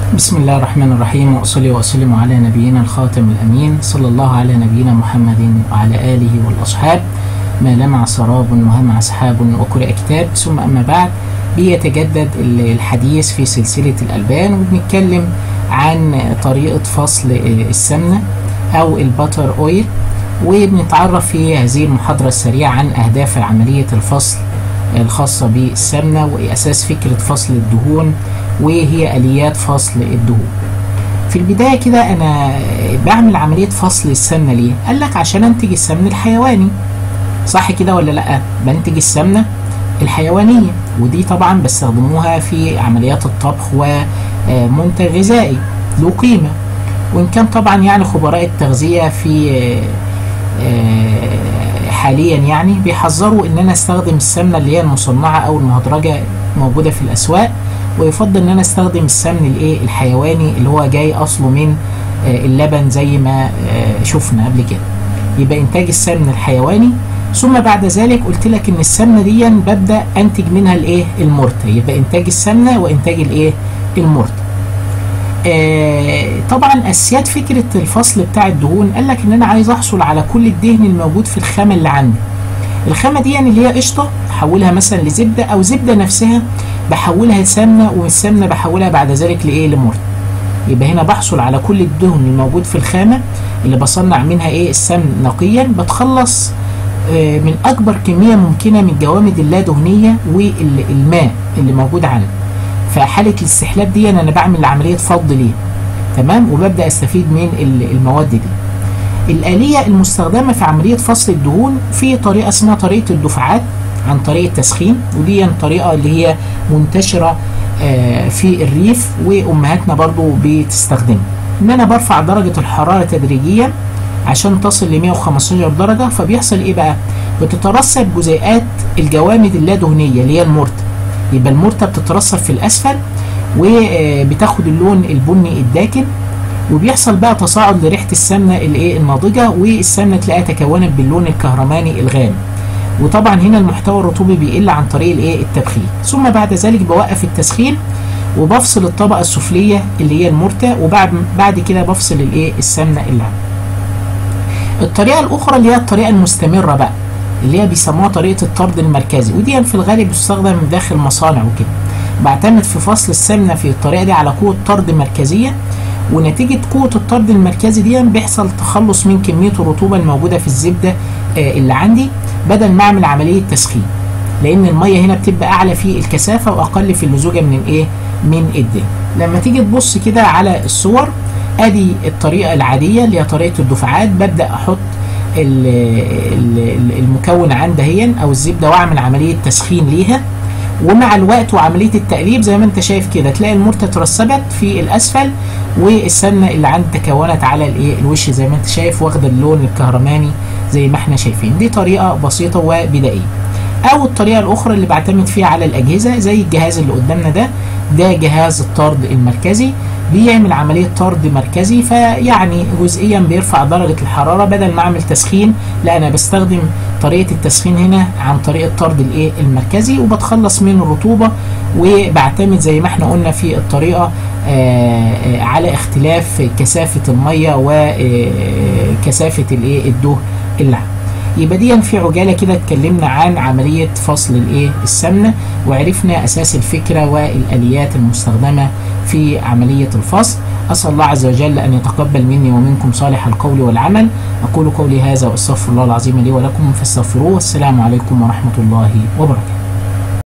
بسم الله الرحمن الرحيم وأصلي وأسلم على نبينا الخاتم الأمين صلى الله على نبينا محمد وعلى آله والأصحاب ما لمع سراب وهمع سحاب وقرأ كتاب ثم أما بعد بيتجدد الحديث في سلسلة الألبان وبنتكلم عن طريقة فصل السمنة أو الباتر أويل وبنتعرف في هذه المحاضرة السريعة عن أهداف عملية الفصل الخاصة بالسمنة وأساس فكرة فصل الدهون وهي آليات فصل الدهون في البداية كده أنا بعمل عملية فصل السمنة ليه؟ قال لك عشان أنتج السمن الحيواني صح كده ولا لأ؟ بنتج السمنة الحيوانية ودي طبعا بستخدموها في عمليات الطبخ ومنتج غذائي له قيمة وإن كان طبعا يعني خبراء التغذية في حاليا يعني بيحذروا ان انا استخدم السمنه اللي هي المصنعه او المهدرجه موجوده في الاسواق ويفضل ان انا استخدم السمن الايه الحيواني اللي هو جاي اصله من اللبن زي ما شفنا قبل كده يبقى انتاج السمن الحيواني ثم بعد ذلك قلت لك ان السمنه دي ببدا انتج منها الايه المرتة يبقى انتاج السمنه وانتاج الايه المرتة آه طبعا اساسيات فكره الفصل بتاع الدهون قال لك ان انا عايز احصل على كل الدهن الموجود في الخامه اللي عندي الخامه دي يعني اللي هي قشطه بحولها مثلا لزبده او زبده نفسها بحولها لسمنه والسمنه بحولها بعد ذلك لايه لمرت يبقى هنا بحصل على كل الدهن الموجود في الخامه اللي بصنع منها ايه السمن نقيا بتخلص آه من اكبر كميه ممكنه من الجوامد اللادهنيه والماء اللي موجود عندي فحاله الاستحلاب دي انا بعمل عمليه فض ليه تمام وببدا استفيد من المواد دي الآلية المستخدمة في عملية فصل الدهون في طريقة اسمها طريقة الدفعات عن طريق التسخين ودي طريقة اللي هي منتشرة في الريف وأمهاتنا برضو بتستخدمها إن أنا برفع درجة الحرارة تدريجيا عشان تصل ل 115 درجة فبيحصل إيه بقى؟ بتترسب جزيئات الجوامد اللادهنية اللي هي المرتة يبقى المرتة بتترسب في الأسفل وبتاخد اللون البني الداكن وبيحصل بقى تصاعد لريحه السمنه الايه الناضجه والسمنه تلاقيها تكونت باللون الكهرماني الغامق وطبعا هنا المحتوى الرطوبي بيقل عن طريق الايه التبخير ثم بعد ذلك بوقف التسخين وبفصل الطبقه السفليه اللي هي المرتة وبعد بعد كده بفصل الايه السمنه اللي الطريقه الاخرى اللي هي الطريقه المستمره بقى اللي هي بيسموها طريقه الطرد المركزي ودي في الغالب بتستخدم داخل مصانع وكده بعتمد في فصل السمنه في الطريقه دي على قوه طرد مركزيه ونتيجة قوة الطرد المركزي دي بيحصل تخلص من كمية الرطوبة الموجودة في الزبدة اللي عندي بدل ما أعمل عملية تسخين لأن المية هنا بتبقى أعلى في الكثافة وأقل في اللزوجة من الإيه؟ من الدهن. لما تيجي تبص كده على الصور أدي الطريقة العادية اللي هي طريقة الدفعات ببدأ أحط المكون عندهيا أو الزبدة وأعمل عملية تسخين ليها ومع الوقت وعمليه التقليب زي ما انت شايف كده تلاقي المرته اترسبت في الاسفل والسمنه اللي عندي تكونت على الايه الوش زي ما انت شايف واخده اللون الكهرماني زي ما احنا شايفين دي طريقه بسيطه وبدائيه او الطريقه الاخرى اللي بعتمد فيها على الاجهزه زي الجهاز اللي قدامنا ده ده جهاز الطرد المركزي بيعمل عمليه طرد مركزي فيعني جزئيا بيرفع درجه الحراره بدل ما اعمل تسخين لا انا بستخدم طريقه التسخين هنا عن طريق الطرد الايه المركزي وبتخلص من الرطوبه وبعتمد زي ما احنا قلنا في الطريقه آآ على اختلاف كثافه الميه وكثافه الايه الدهن اللي يبقى دي في عجاله كده اتكلمنا عن عمليه فصل الايه السمنه وعرفنا اساس الفكره والاليات المستخدمه في عمليه الفصل اسال الله عز وجل ان يتقبل مني ومنكم صالح القول والعمل اقول قولي هذا واستغفر الله العظيم لي ولكم فاستغفروه والسلام عليكم ورحمه الله وبركاته